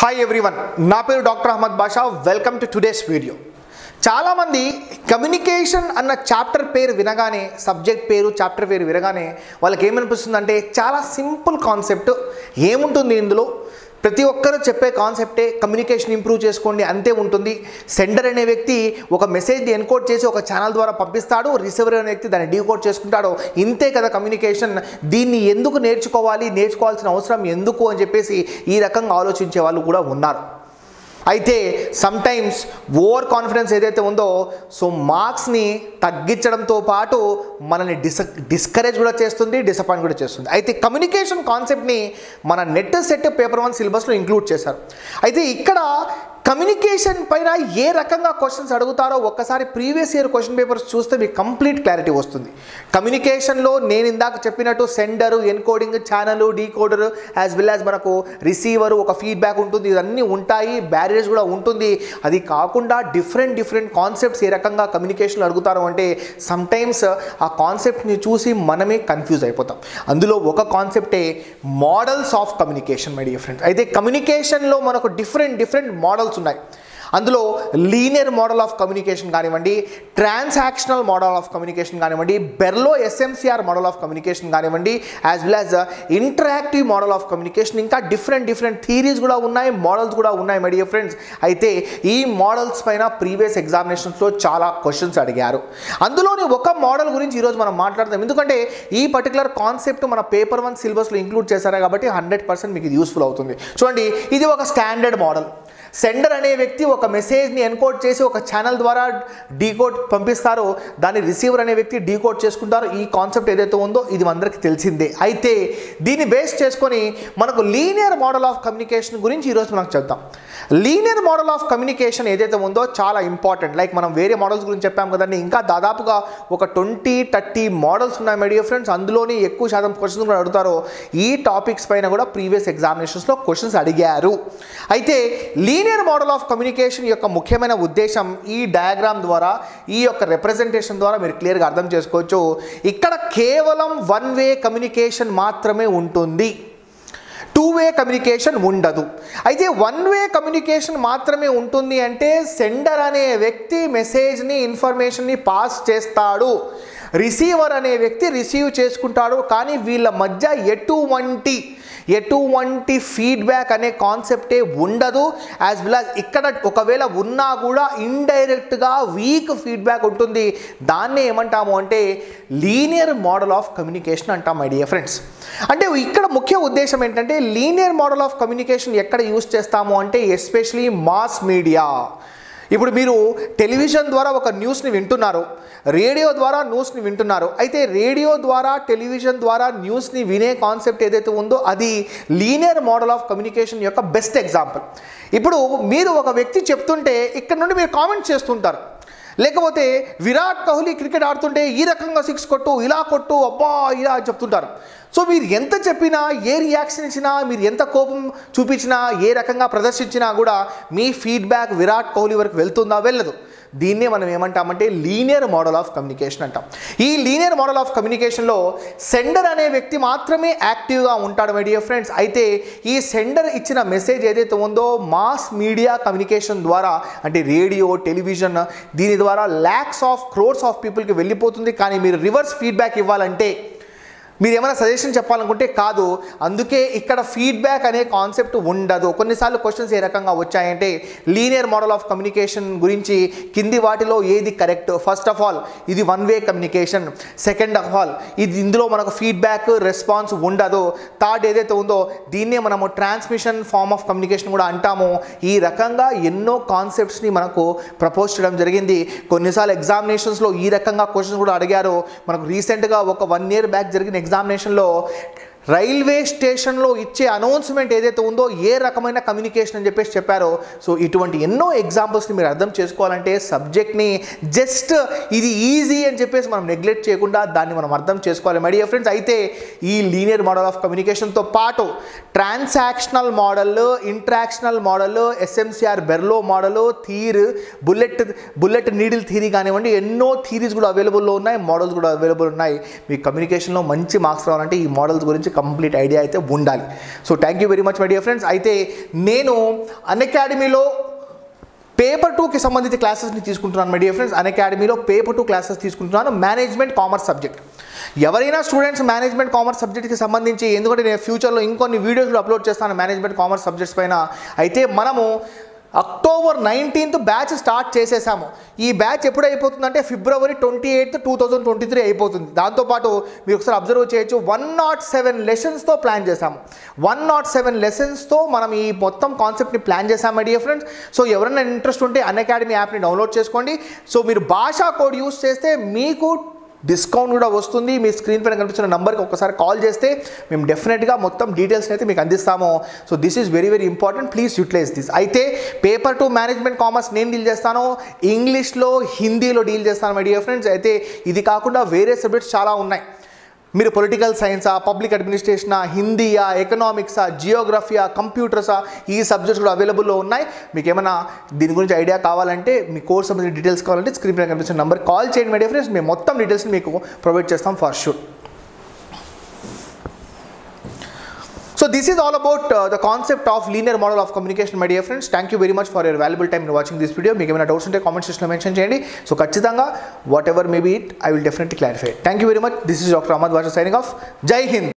hi everyone నా పేరు doctor Ahmed Basha welcome to today's video చాలామంది కమ్యూనికేషన్ అన్న చాప్టర్ పేరు వినగానే సబ్జెక్ట్ పేరు చాప్టర్ పేరు వినగానే వాళ్ళకి ఏమనిపిస్తుంది అంటే చాలా సింపుల్ కాన్సెప్ట్ ఏముంటుంది ఇందులో ప్రతి ఒక్కరూ చెప్పే కాన్సెప్టే కమ్యూనికేషన్ ఇంప్రూవ్ చేసుకోండి అంతే ఉంటుంది సెండర్ అనే వ్యక్తి ఒక మెసేజ్ని ఎన్కోడ్ చేసి ఒక ఛానల్ ద్వారా పంపిస్తాడు రిసీవర్ అనే వ్యక్తి దాన్ని డీకోడ్ చేసుకుంటాడు ఇంతే కదా కమ్యూనికేషన్ దీన్ని ఎందుకు నేర్చుకోవాలి నేర్చుకోవాల్సిన అవసరం ఎందుకు అని చెప్పేసి ఈ రకంగా ఆలోచించే వాళ్ళు కూడా ఉన్నారు అయితే సమ్టైమ్స్ ఓవర్ కాన్ఫిడెన్స్ ఏదైతే ఉందో సో మార్క్స్ని తగ్గించడంతో పాటు మనల్ని డిస్ డిస్కరేజ్ కూడా చేస్తుంది డిసప్పాయింట్ కూడా చేస్తుంది అయితే కమ్యూనికేషన్ కాన్సెప్ట్ని మన నెట్ సెట్ పేపర్ వన్ సిలబస్లో ఇంక్లూడ్ చేశారు అయితే ఇక్కడ కమ్యూనికేషన్ పైన ఏ రకంగా క్వశ్చన్స్ అడుగుతారో ఒక్కసారి ప్రీవియస్ ఇయర్ క్వశ్చన్ పేపర్స్ చూస్తే మీకు కంప్లీట్ క్లారిటీ వస్తుంది కమ్యూనికేషన్లో నేను ఇందాక చెప్పినట్టు sender encoding channel decoder as well as మనకు రిసీవర్ ఒక ఫీడ్బ్యాక్ ఉంటుంది ఇవన్నీ ఉంటాయి బ్యారియర్స్ కూడా ఉంటుంది అది కాకుండా డిఫరెంట్ డిఫరెంట్ కాన్సెప్ట్స్ ఏ రకంగా కమ్యూనికేషన్ అడుగుతారు అంటే సమ్టైమ్స్ ఆ కాన్సెప్ట్ని చూసి మనమే కన్ఫ్యూజ్ అయిపోతాం అందులో ఒక కాన్సెప్టే models of communication my dear friends అయితే కమ్యూనికేషన్లో మనకు డిఫరెంట్ డిఫరెంట్ మోడల్స్ ఉన్నాయి అందులో లీనియర్ మోడల్ ఆఫ్ కమ్యూనికేషన్ కానివ్వండి ట్రాన్సాక్షనల్ మోడల్ ఆఫ్ కమ్యూనికేషన్ కానివ్వండి Berlo SMCR model of communication కానివ్వండి as well as interactive model of communication ఇంకా డిఫరెంట్ డిఫరెంట్ థీరీస్ కూడా ఉన్నాయి మోడల్స్ కూడా ఉన్నాయి మై డియర్ ఫ్రెండ్స్ అయితే ఈ మోడల్స్ పైన ప్రీవియస్ ఎగ్జామినేషన్స్లో చాలా క్వశ్చన్స్ అడిగారు అందులోని ఒక మోడల్ గురించి ఈరోజు మనం మాట్లాడదాం ఎందుకంటే ఈ పర్టికులర్ కాన్సెప్ట్ మన పేపర్ వన్ సిలబస్లో ఇంక్లూడ్ చేశారు కాబట్టి హండ్రెడ్ పర్సెంట్ మీకు ఇది యూస్ఫుల్ అవుతుంది చూడండి ఇది ఒక స్టాండర్డ్ మోడల్ సెండర్ అనే వ్యక్తి ఒక మెసేజ్ని ఎన్కోడ్ చేసి ఒక ఛానల్ ద్వారా డీకోడ్ పంపిస్తారో దాన్ని రిసీవర్ అనే వ్యక్తి డీకోడ్ చేసుకుంటారో ఈ కాన్సెప్ట్ ఏదైతే ఉందో ఇది అందరికీ తెలిసిందే అయితే దీన్ని బేస్ చేసుకొని మనకు లీనియర్ మోడల్ ఆఫ్ కమ్యూనికేషన్ గురించి ఈరోజు మనకు చెప్తాం లీనియర్ మోడల్ ఆఫ్ కమ్యూనికేషన్ ఏదైతే ఉందో చాలా ఇంపార్టెంట్ లైక్ మనం వేరే మోడల్స్ గురించి చెప్పాం కదండి ఇంకా దాదాపుగా ఒక ట్వంటీ థర్టీ మోడల్స్ ఉన్నాయి మై డియర్ ఫ్రెండ్స్ అందులోని ఎక్కువ శాతం క్వశ్చన్స్ కూడా అడుగుతారో ఈ టాపిక్స్ పైన కూడా ప్రీవియస్ ఎగ్జామినేషన్స్లో క్వశ్చన్స్ అడిగారు అయితే లీనియర్ మోడల్ ఆఫ్ కమ్యూనికేషన్ యొక్క ముఖ్యమైన ఉద్దేశం ఈ డయాగ్రామ్ ద్వారా ఈ యొక్క రిప్రజెంటేషన్ ద్వారా మీరు క్లియర్గా అర్థం చేసుకోవచ్చు ఇక్కడ కేవలం వన్ వే కమ్యూనికేషన్ మాత్రమే ఉంటుంది టూ వే కమ్యూనికేషన్ ఉండదు అయితే వన్ వే కమ్యూనికేషన్ మాత్రమే ఉంటుంది అంటే సెండర్ అనే వ్యక్తి మెసేజ్ని ఇన్ఫర్మేషన్ని పాస్ చేస్తాడు రిసీవర్ అనే వ్యక్తి రిసీవ్ చేసుకుంటాడు కానీ వీళ్ళ మధ్య ఎటువంటి ఎటువంటి ఫీడ్బ్యాక్ అనే కాన్సెప్టే ఉండదు యాజ్ వెల్ యాజ్ ఇక్కడ ఒకవేళ ఉన్నా కూడా ఇండైరెక్ట్గా వీక్ ఫీడ్బ్యాక్ ఉంటుంది దాన్నే ఏమంటాము అంటే లీనియర్ మోడల్ ఆఫ్ కమ్యూనికేషన్ అంటాం మై డియర్ ఫ్రెండ్స్ అంటే ఇక్కడ ముఖ్య ఉద్దేశం ఏంటంటే లీనియర్ మోడల్ ఆఫ్ కమ్యూనికేషన్ ఎక్కడ యూస్ చేస్తాము అంటే ఎస్పెషలీ మాస్ మీడియా ఇప్పుడు మీరు టెలివిజన్ ద్వారా ఒక న్యూస్ని వింటున్నారు రేడియో ద్వారా న్యూస్ని వింటున్నారు అయితే రేడియో ద్వారా టెలివిజన్ ద్వారా న్యూస్ని వినే కాన్సెప్ట్ ఏదైతే ఉందో అది లీనియర్ మోడల్ ఆఫ్ కమ్యూనికేషన్ యొక్క బెస్ట్ ఎగ్జాంపుల్ ఇప్పుడు మీరు ఒక వ్యక్తి చెప్తుంటే ఇక్కడ నుండి మీరు కామెంట్ చేస్తుంటారు లేకపోతే విరాట్ కోహ్లీ క్రికెట్ ఆడుతుంటే ఈ రకంగా సిక్స్ కొట్టు ఇలా కొట్టు అబ్బా ఇలా అని చెప్తుంటారు సో మీరు ఎంత చెప్పినా ఏ రియాక్షన్ ఇచ్చినా మీరు ఎంత కోపం చూపించినా ఏ రకంగా ప్రదర్శించినా కూడా మీ ఫీడ్బ్యాక్ విరాట్ కోహ్లీ వరకు వెళ్తుందా వెళ్ళదు దీన్నే మనం ఏమంటామంటే లీనియర్ మోడల్ ఆఫ్ కమ్యూనికేషన్ అంటాం ఈ లీనియర్ మోడల్ ఆఫ్ కమ్యూనికేషన్లో సెండర్ అనే వ్యక్తి మాత్రమే యాక్టివ్గా ఉంటాడు మై డియర్ ఫ్రెండ్స్ అయితే ఈ సెండర్ ఇచ్చిన మెసేజ్ ఏదైతే ఉందో మాస్ మీడియా కమ్యూనికేషన్ ద్వారా అంటే రేడియో టెలివిజన్ దీని ద్వారా ల్యాక్స్ ఆఫ్ క్రోర్స్ ఆఫ్ పీపుల్కి వెళ్ళిపోతుంది కానీ మీరు రివర్స్ ఫీడ్బ్యాక్ ఇవ్వాలంటే మీరు ఏమైనా సజెషన్ చెప్పాలనుకుంటే కాదు అందుకే ఇక్కడ ఫీడ్బ్యాక్ అనే కాన్సెప్ట్ ఉండదు కొన్నిసార్లు క్వశ్చన్స్ ఏ రకంగా వచ్చాయంటే లీనియర్ మోడల్ ఆఫ్ కమ్యూనికేషన్ గురించి కింది వాటిలో ఏది కరెక్ట్ ఫస్ట్ ఆఫ్ ఆల్ ఇది one way communication second of all ఇది ఇందులో మనకు ఫీడ్బ్యాక్ రెస్పాన్స్ ఉండదు థర్డ్ ఏదైతే ఉందో దీన్నే మనము ట్రాన్స్మిషన్ ఫార్మ్ ఆఫ్ కమ్యూనికేషన్ కూడా అంటాము ఈ రకంగా ఎన్నో కాన్సెప్ట్స్ని మనకు ప్రపోజ్ చేయడం జరిగింది కొన్నిసార్లు ఎగ్జామినేషన్స్లో ఈ రకంగా క్వశ్చన్స్ కూడా అడిగారు మనకు రీసెంట్గా ఒక వన్ ఇయర్ బ్యాక్ జరిగిన ఎగ్జామినేషన్లో రైల్వే స్టేషన్లో ఇచ్చే అనౌన్స్మెంట్ ఏదైతే ఉందో ఏ రకమైన కమ్యూనికేషన్ అని చెప్పేసి చెప్పారో సో ఇటువంటి ఎన్నో ఎగ్జాంపుల్స్ని మీరు అర్థం చేసుకోవాలంటే సబ్జెక్ట్ని జస్ట్ ఇది ఈజీ అని చెప్పేసి మనం నెగ్లెక్ట్ చేయకుండా దాన్ని మనం అర్థం చేసుకోవాలి మై డియర్ ఫ్రెండ్స్ అయితే ఈ లీనియర్ మోడల్ ఆఫ్ కమ్యూనికేషన్తో పాటు transactional model interactional model SMCR Berlo model థీర్ బుల్లెట్ బుల్లెట్ నీడిల్ థీరీ కానివ్వండి ఎన్నో థీరీస్ కూడా అవైలబుల్లో ఉన్నాయి మోడల్స్ కూడా అవైలబుల్ ఉన్నాయి మీ కమ్యూనికేషన్లో మంచి మార్క్స్ రావాలంటే ఈ మోడల్స్ గురించి కంప్లీట్ ఐడియా అయితే ఉండాలి so thank you very much my dear friends అయితే నేను అన్ అకాడమీలో పేపర్ టూకి సంబంధించి క్లాసెస్ని తీసుకుంటున్నాను మై డియర్ ఫ్రెండ్స్ అన్ అకాడమీలో పేపర్ టూ క్లాసెస్ తీసుకుంటున్నాను మేనేజ్మెంట్ కామర్స్ సబ్జెక్ట్ ఎవరైనా స్టూడెంట్స్ మేనేజ్మెంట్ కామర్స్ సబ్జెక్ట్కి సంబంధించి ఎందుకంటే నేను ఫ్యూచర్లో ఇంకొన్ని వీడియోస్ కూడా అప్లోడ్ చేస్తాను మేనేజ్మెంట్ కామర్స్ సబ్జెక్ట్స్ పైన అయితే మనము అక్టోబర్ నైన్టీన్త్ బ్యాచ్ స్టార్ట్ చేసేసాము ఈ బ్యాచ్ ఎప్పుడు అయిపోతుందంటే February twenty eighth two thousand twenty three అయిపోతుంది దాంతోపాటు మీరు ఒకసారి అబ్జర్వ్ చేయొచ్చు వన్ నాట్ సెవెన్ లెసన్స్తో ప్లాన్ చేశాము వన్ నాట్ సెవెన్ లెసన్స్తో మనం ఈ మొత్తం కాన్సెప్ట్ని ప్లాన్ చేశాము మై డియర్ ఫ్రెండ్స్ సో ఎవరైనా ఇంట్రెస్ట్ ఉంటే అన్ అకాడమీ యాప్ని డౌన్లోడ్ చేసుకోండి సో మీరు భాషా కోడ్ యూస్ చేస్తే మీకు డిస్కౌంట్ కూడా వస్తుంది మీ స్క్రీన్ పైన కనిపిస్తున్న నెంబర్కి ఒకసారి కాల్ చేస్తే మేము డెఫినెట్గా మొత్తం డీటెయిల్స్ని అయితే మీకు అందిస్తాము so this is very very important please utilize this అయితే పేపర్ టు మేనేజ్మెంట్ కామర్స్ నేను డీల్ చేస్తాను ఇంగ్లీష్లో హిందీలో డీల్ చేస్తాను మై డియర్ ఫ్రెండ్స్ అయితే ఇది కాకుండా వేరే సబ్జెక్ట్స్ చాలా ఉన్నాయి మీరు పొలిటికల్ సైన్సా పబ్లిక్ అడ్మినిస్ట్రేషనా హిందీయా ఎకనామిక్సా జియోగ్రఫీయా కంప్యూటర్సా ఈ సబ్జెక్ట్స్ కూడా అవైలబుల్లో ఉన్నాయి మీకు ఏమైనా దీని గురించి ఐడియా కావాలంటే మీ కోర్స్ సంబంధించిన డీటెయిల్స్ కావాలంటే స్క్రీన్ పైన కనిపించిన నెంబర్ కాల్ చేయండి మై డియర్ ఫ్రెండ్స్ మేము మొత్తం డీటెయిల్స్ని మీకు ప్రొవైడ్ చేస్తాం for sure so this is all about the concept of linear model of communication my dear friends thank you very much for your valuable time in watching this video మీకు ఏమైనా doubts ఉంటే comment సెక్షన్లో mention చేయండి so ఖచ్చితంగా whatever maybe it I will definitely clarify thank you very much this is doctor Ahmed Basha signing off Jai Hind